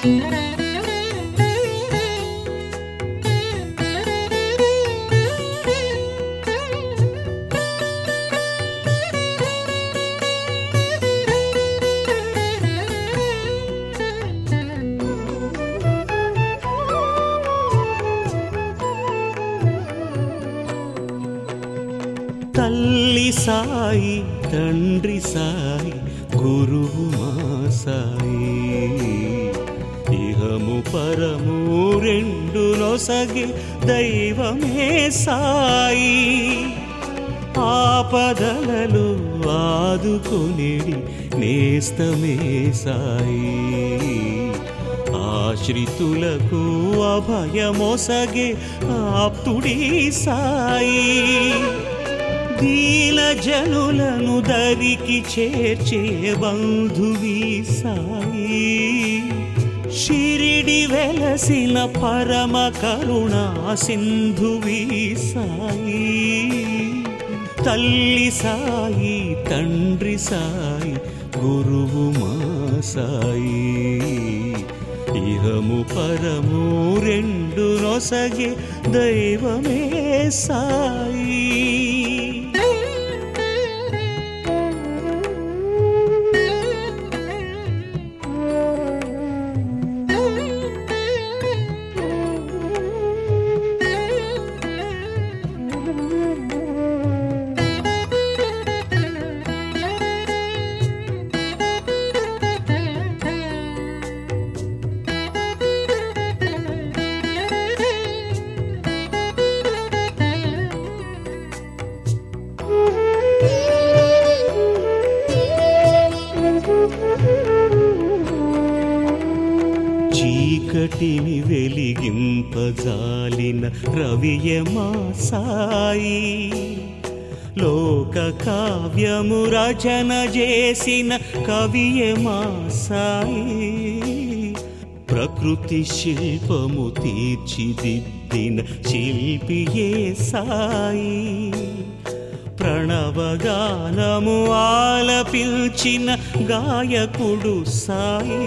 తల్లి సాయి తండ్రి సాయి గురువు మా సాయి ఇహము పరము రెండు నొసగే దైవమే సాయి ఆపదలలో ఆదుకొనిడి నేస్తమే సాయి ఆశ్రితులకు అభయమొసగే ఆప్తుడి సాయి దీన జనులను దరికి చేర్చే బంధువి సాయి షిరిడి వెలసిన పరమ కరుణా సింధువి సాయి తల్లి సాయి తండ్రి సాయి గురువు మా సాయి ఇహము పరము రెండు నొసగే దైవమే సాయి చీకటిని వెలిగింపజాలిన రవియమా సాయి లోక కావ్యము రచన చేసిన కవియమా సాయి ప్రకృతి శిల్పము తీర్చిదిద్దిన శిల్పియే సాయి ప్రణవగానము ఆలపిల్చిన గాయకుడు సాయి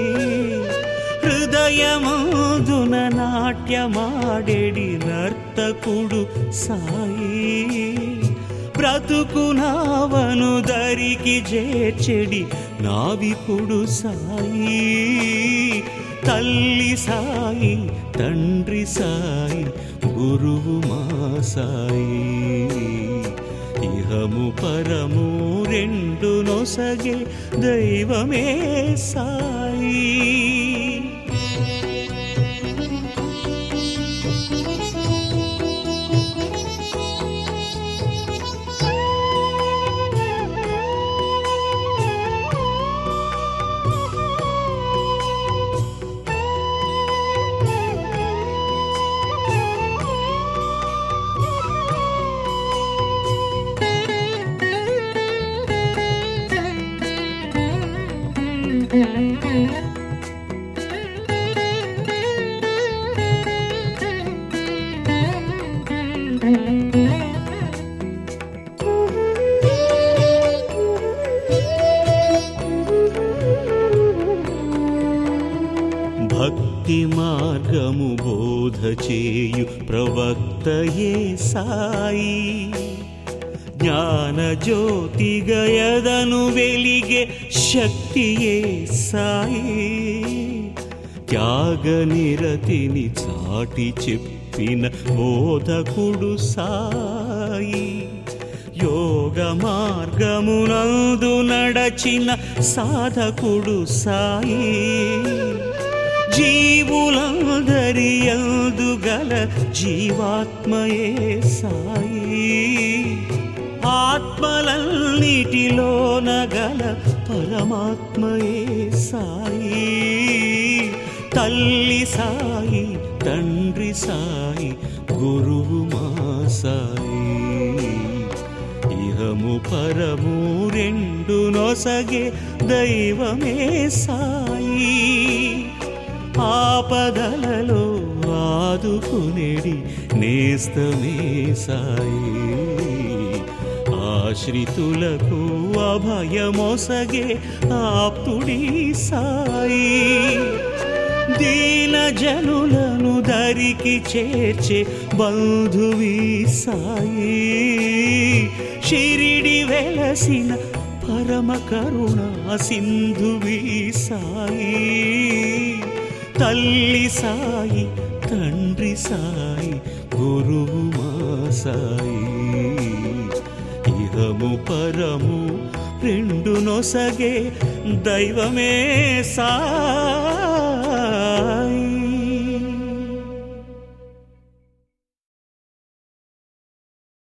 హృదయముదున నాట్యమాడెడి నర్తకుడు సాయి బ్రతుకునావను దరికి చేర్చెడి నావికుడు సాయి తల్లి సాయి తండ్రి సాయి గురువు మా సాయి ఇహము పరము రెండు నొసగే దైవమే సాయి భక్తి మార్గము బోధ చేయు ప్రవక్తయే సాయి జ్ఞాన జ్యోతి గయదను వెలిగే శక్తియే సాయి త్యాగ నిరతిని చాటి చెప్పిన బోధకుడు సాయి యోగ మార్గమునందు నడచిన సాధకుడు సాయి జీవులందరి గల జీవాత్మయే సాయి ఆత్మలన్నిటిలోన గల పరమాత్మయే సాయి తల్లి సాయి తండ్రి సాయి గురువు మా సాయి ఇహము పరము రెండు నొసగే దైవమే సాయి ఆపదలలో ఆదుకునేడి నేస్తమే సాయి ఆశ్రితులకు అభయమొసగే ఆప్తుడి సాయి దీన జనులను దరికి చేర్చే బంధువి సాయి షిరిడి వెలసిన పరమ కరుణ సింధువి సాయి తల్లి సాయి తండ్రి సాయి గురువు మా సాయి ఇహము పరము రెండు నొసగే దైవమే సాయి